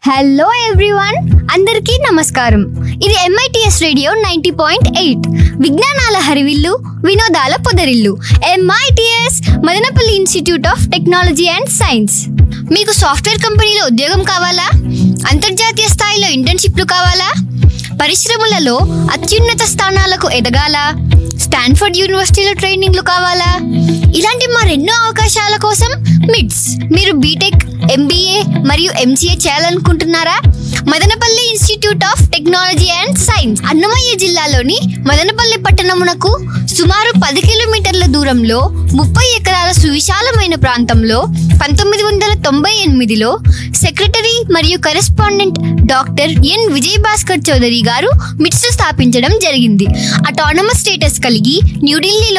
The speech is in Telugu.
హలో ఎవ్రీవన్ అందరికీ నమస్కారం ఇది MITS radio ninety point eight విజ్ఞానాల హరివిల్లు వినోదాల పొదరిల్లు MITS Madanapalle institute of technology and science మీకు సాఫ్ట్వేర్ కంపెనీలో ఉద్యోగం కావాలా అంతర్జాతీయ స్థాయిలో ఇంటర్న్షిప్లు కావాలా పరిశ్రమలలో అత్యున్నత స్థానాలకు ఎదగాల స్టాన్ఫర్డ్ యూనివర్సిటీలో ట్రైనింగ్లు కావాలా ఇలాంటి మరెన్నో అవకాశాల కోసం మిడ్స్ మీరు బీటెక్ ఎంబీఏ మరియు ఎంసీఏ చేయాలనుకుంటున్నారా Madanapalle institute of technology and science Annamayya జిల్లాలోని మదనపల్లి పట్టణమునకు సుమారు పది కిలోమీటర్ల దూరంలో ముప్పై ఎకరాల సువిశాలమైన ప్రాంతంలో పంతొమ్మిది వందల తొంభై ఎనిమిదిలో సెక్రటరీ మరియు correspondent doctor N Vijay Bhaskar Chowdary garu MITS స్థాపించడం జరిగింది అటానమస్ స్టేటస్ కలిగి న్యూఢిల్లీలో